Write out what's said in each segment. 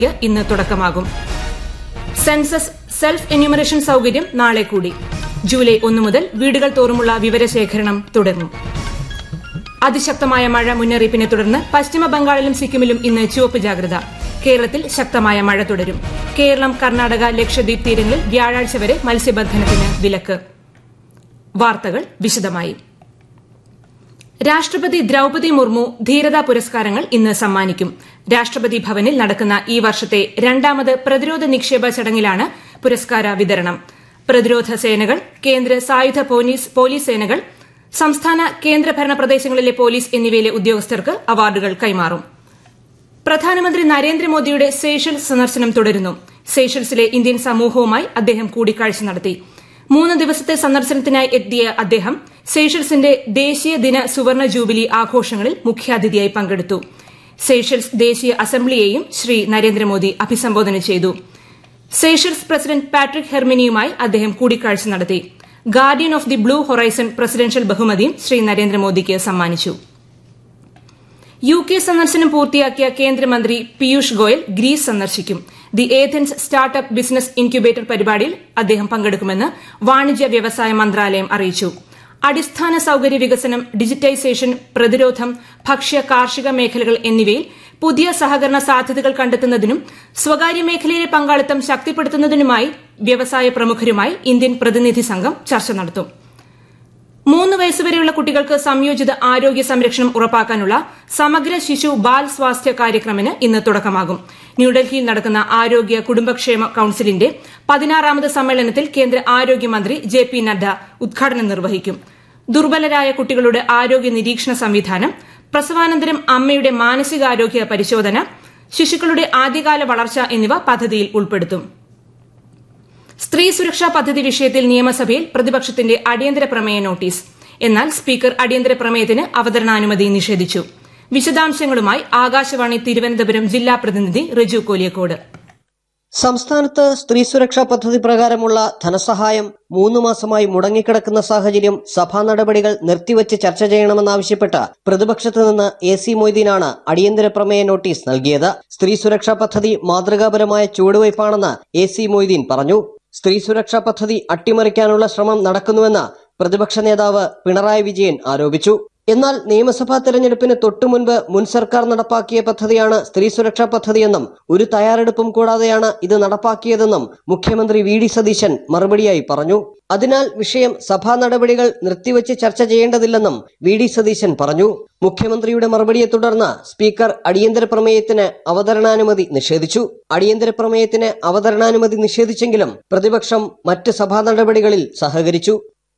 ഇന്ന് തുടക്കമാകും census self enumeration സൌകര്യം നാളെ കൂടി ജൂലൈ ഒന്നു മുതൽ വീടുകൾ തോറുമുള്ള വിവരശേഖരണം തുടങ്ങും അതിശക്തമായ മഴ മുന്നറിയിപ്പിനെ തുടർന്ന് പശ്ചിമ ബംഗാളിലും സിക്കിമിലും ഇന്ന് ചുവപ്പ് ജാഗ്രത കേരളത്തിൽ ശക്തമായ മഴ തുടരും കേരളം കർണാടക ലക്ഷദ്വീപ് തീരങ്ങളിൽ വ്യാഴാഴ്ച വരെ മത്സ്യബന്ധനത്തിന് വിലക്ക് വാർത്തകൾ വിശദമായി രാഷ്ട്രപതി ദ്രൌപതി മുർമു ധീരതാ പുരസ്കാരങ്ങൾ ഇന്ന് സമ്മാനിക്കും രാഷ്ട്രപതി ഭവനിൽ നടക്കുന്ന ഈ വർഷത്തെ രണ്ടാമത് പ്രതിരോധ നിക്ഷേപ ചടങ്ങിലാണ് പുരസ്കാര വിതരണം പ്രതിരോധ സേനകൾ കേന്ദ്ര സായുധ പോലീസ് സേനകൾ സംസ്ഥാന കേന്ദ്രഭരണ പ്രദേശങ്ങളിലെ പോലീസ് എന്നിവയിലെ ഉദ്യോഗസ്ഥർക്ക് അവാർഡുകൾ കൈമാറും പ്രധാനമന്ത്രി നരേന്ദ്രമോദിയുടെ സേഷൽസ് സന്ദർശനം തുടരുന്നു സേഷൽസിലെ ഇന്ത്യൻ സമൂഹവുമായി അദ്ദേഹം കൂടിക്കാഴ്ച നടത്തി മൂന്ന് ദിവസത്തെ സന്ദർശനത്തിനായി എത്തിയ അദ്ദേഹം സേഷൽസിന്റെ ദേശീയ ദിന സുവർണ ജൂബിലി ആഘോഷങ്ങളിൽ മുഖ്യാതിഥിയായി പങ്കെടുത്തു സേഷൽസ് ദേശീയ അസംബ്ലിയെയും ശ്രീ നരേന്ദ്രമോദി അഭിസംബോധന ചെയ്തു സേഷൽസ് പ്രസിഡന്റ് പാട്രിക് ഹെർമിനിയുമായി അദ്ദേഹം കൂടിക്കാഴ്ച നടത്തി guardian of the blue horizon presidential ബഹുമതിയും ശ്രീ നരേന്ദ്രമോദിക്ക് സമ്മാനിച്ചു യു കെ സന്ദർശനം പൂർത്തിയാക്കിയ കേന്ദ്രമന്ത്രി പീയൂഷ് ഗോയൽ ഗ്രീസ് സന്ദർശിക്കും the Athens startup business incubator പരിപാടിയിൽ അദ്ദേഹം പങ്കെടുക്കുമെന്ന് വാണിജ്യ വ്യവസായ മന്ത്രാലയം അറിയിച്ചു അടിസ്ഥാന സൌകര്യ വികസനം ഡിജിറ്റൈസേഷൻ പ്രതിരോധം ഭക്ഷ്യ കാർഷിക മേഖലകൾ എന്നിവയിൽ പുതിയ സഹകരണ സാധ്യതകൾ കണ്ടെത്തുന്നതിനും സ്വകാര്യ മേഖലയിലെ പങ്കാളിത്തം ശക്തിപ്പെടുത്തുന്നതിനുമായി വ്യവസായ പ്രമുഖരുമായി ഇന്ത്യൻ പ്രതിനിധി സംഘം ചർച്ച നടത്തും മൂന്ന് വയസ്സുവരെയുള്ള കുട്ടികൾക്ക് സംയോജിത ആരോഗ്യ സംരക്ഷണം ഉറപ്പാക്കാനുള്ള സമഗ്ര ശിശു ബാൽ സ്വാസ്ഥ്യ കാര്യക്രമിന് ഇന്ന് തുടക്കമാകും ന്യൂഡൽഹിയിൽ നടക്കുന്ന ആരോഗ്യ കുടുംബക്ഷേമ കൌൺസിലിന്റെ പതിനാറാമത് സമ്മേളനത്തിൽ കേന്ദ്ര ആരോഗ്യമന്ത്രി ജെ പി നദ്ദ ഉദ്ഘാടനം നിർവഹിക്കും ദുർബലരായ കുട്ടികളുടെ ആരോഗ്യ നിരീക്ഷണ സംവിധാനം പ്രസവാനന്തരം അമ്മയുടെ മാനസികാരോഗ്യ പരിശോധന ശിശുക്കളുടെ ആദ്യകാല വളർച്ച എന്നിവ പദ്ധതിയിൽ ഉൾപ്പെടുത്തും സ്ത്രീ സുരക്ഷാ പദ്ധതി വിഷയത്തിൽ നിയമസഭയിൽ പ്രതിപക്ഷത്തിന്റെ അടിയന്തര പ്രമേയ നോട്ടീസ് എന്നാൽ സ്പീക്കർ അടിയന്തര പ്രമേയത്തിന് അവതരണാനുമതി നിഷേധിച്ചു വിശദാംശങ്ങളുമായി ആകാശവാണി തിരുവനന്തപുരം ജില്ലാ പ്രതിനിധി റിജു കോലിയക്കോട് സംസ്ഥാനത്ത് സ്ത്രീ സുരക്ഷാ പദ്ധതി പ്രകാരമുള്ള ധനസഹായം മൂന്ന് മാസമായി മുടങ്ങിക്കിടക്കുന്ന സാഹചര്യം സഭാ നടപടികൾ നിർത്തിവച്ച് ചർച്ച ചെയ്യണമെന്നാവശ്യപ്പെട്ട് പ്രതിപക്ഷത്ത് നിന്ന് എ സി മൊയ്തീനാണ് അടിയന്തര പ്രമേയ നോട്ടീസ് നൽകിയത് സ്ത്രീ സുരക്ഷാ പദ്ധതി മാതൃകാപരമായ ചുവടുവയ്പാണെന്ന് എ സി മൊയ്തീൻ പറഞ്ഞു സ്ത്രീ സുരക്ഷാ പദ്ധതി അട്ടിമറിക്കാനുള്ള ശ്രമം നടക്കുന്നുവെന്ന് പ്രതിപക്ഷ നേതാവ് പിണറായി വിജയൻ ആരോപിച്ചു എന്നാൽ നിയമസഭാ തെരഞ്ഞെടുപ്പിന് തൊട്ടുമുൻപ് മുൻ സർക്കാർ നടപ്പാക്കിയ പദ്ധതിയാണ് സ്ത്രീ സുരക്ഷാ പദ്ധതിയെന്നും ഒരു തയ്യാറെടുപ്പും കൂടാതെയാണ് ഇത് നടപ്പാക്കിയതെന്നും മുഖ്യമന്ത്രി വി ഡി സതീശൻ മറുപടിയായി പറഞ്ഞു അതിനാൽ വിഷയം സഭാ നടപടികൾ നിർത്തിവച്ച് ചർച്ച ചെയ്യേണ്ടതില്ലെന്നും വി ഡി സതീശൻ പറഞ്ഞു മുഖ്യമന്ത്രിയുടെ മറുപടിയെ തുടർന്ന് സ്പീക്കർ അടിയന്തര പ്രമേയത്തിന് അവതരണാനുമതി നിഷേധിച്ചു അടിയന്തര പ്രമേയത്തിന് അവതരണാനുമതി നിഷേധിച്ചെങ്കിലും പ്രതിപക്ഷം മറ്റ് സഭാ നടപടികളിൽ സഹകരിച്ചു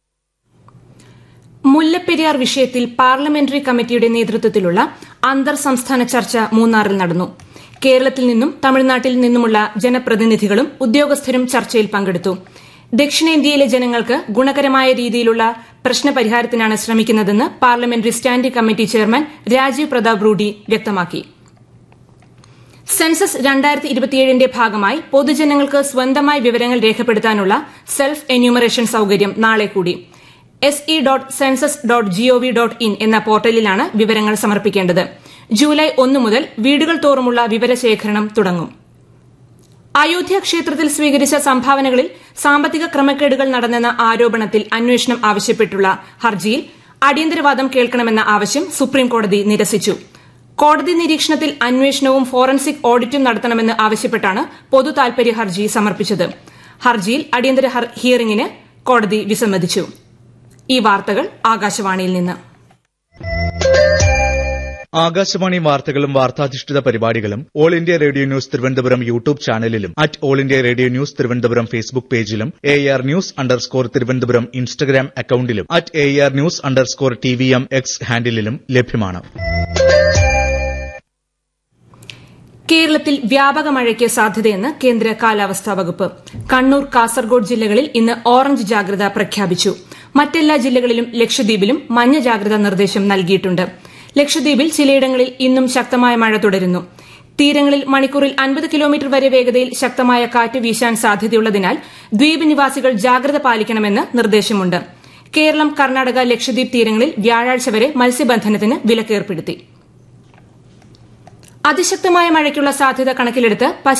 മുല്ലപ്പെരിയാർ വിഷയത്തിൽ പാർലമെന്ററി കമ്മിറ്റിയുടെ നേതൃത്വത്തിലുള്ള അന്തർ സംസ്ഥാന ചർച്ച മൂന്നാറിൽ നടന്നു കേരളത്തിൽ നിന്നും തമിഴ്നാട്ടിൽ നിന്നുമുള്ള ജനപ്രതിനിധികളും ഉദ്യോഗസ്ഥരും ചർച്ചയിൽ പങ്കെടുത്തു ദക്ഷിണേന്ത്യയിലെ ജനങ്ങൾക്ക് ഗുണകരമായ രീതിയിലുള്ള പ്രശ്നപരിഹാരത്തിനാണ് ശ്രമിക്കുന്നതെന്ന് parliamentary standing committee chairman Rajiv Pratap Rudy വ്യക്തമാക്കി സെൻസസ് രണ്ടായിരത്തി ഇരുപത്തിയേഴിന്റെ ഭാഗമായി പൊതുജനങ്ങൾക്ക് സ്വന്തമായി വിവരങ്ങൾ രേഖപ്പെടുത്താനുള്ള സെൽഫ് എന്യൂമറേഷൻ സൌകര്യം നാളെ കൂടി S E dot census dot gov dot in എന്ന പോർട്ടലിലാണ് വിവരങ്ങൾ സമർപ്പിക്കേണ്ടത് ജൂലൈ ഒന്ന് മുതൽ വീടുകൾ തോറുമുള്ള വിവരശേഖരണം തുടങ്ങും അയോധ്യ ക്ഷേത്രത്തിൽ സ്വീകരിച്ച സംഭാവനകളിൽ സാമ്പത്തിക ക്രമക്കേടുകൾ നടന്നെന്ന ആരോപണത്തിൽ അന്വേഷണം ആവശ്യപ്പെട്ടുള്ള ഹർജിയിൽ അടിയന്തരവാദം കേൾക്കണമെന്ന ആവശ്യം സുപ്രീംകോടതി നിരസിച്ചു കോടതി നിരീക്ഷണത്തിൽ അന്വേഷണവും ഫോറൻസിക് ഓഡിറ്റും നടത്തണമെന്ന് ആവശ്യപ്പെട്ടാണ് പൊതു താൽപര്യ ഹർജി സമർപ്പിച്ചത് ഹർജിയിൽ അടിയന്തര ഹിയറിംഗിന് കോടതി വിസമ്മതിച്ചു ഈ വാർത്തകൾ ആകാശവാണിയിൽ നിന്ന് ആകാശവാണി വാർത്തകളും വാർത്താധിഷ്ഠിത പരിപാടികളും all India radio news Thiruvananthapuram YouTube ചാനലിലും at all India radio news Thiruvananthapuram Facebook പേജിലും A R news underscore Thiruvananthapuram Instagram അക്കൌണ്ടിലും at A R news underscore T V M X ഹാൻഡിലും ലഭ്യമാണ് കേരളത്തിൽ വ്യാപക മഴയ്ക്ക് സാധ്യതയെന്ന് കേന്ദ്ര കാലാവസ്ഥാ വകുപ്പ് കണ്ണൂർ കാസർഗോഡ് ജില്ലകളിൽ ഇന്ന് ഓറഞ്ച് ജാഗ്രത പ്രഖ്യാപിച്ചു മറ്റെല്ലാ ജില്ലകളിലും ലക്ഷദ്വീപിലും മഞ്ഞ ജാഗ്രതാ നിർദ്ദേശം നൽകിയിട്ടുണ്ട് ലക്ഷദ്വീപിൽ ചിലയിടങ്ങളിൽ ഇന്നും ശക്തമായ മഴ തുടരുന്നു തീരങ്ങളിൽ മണിക്കൂറിൽ അൻപത് കിലോമീറ്റർ വരെ വേഗതയിൽ ശക്തമായ കാറ്റ് വീശാൻ സാധ്യതയുള്ളതിനാൽ ദ്വീപ് നിവാസികൾ ജാഗ്രത പാലിക്കണമെന്ന് നിർദ്ദേശമുണ്ട് കേരളം കർണാടക ലക്ഷദ്വീപ് തീരങ്ങളിൽ വ്യാഴാഴ്ച വരെ മത്സ്യബന്ധനത്തിന് വിലക്കേർപ്പെടുത്തി അതിശക്തമായ മഴയ്ക്കുള്ള സാധ്യത കണക്കിലെടുത്ത്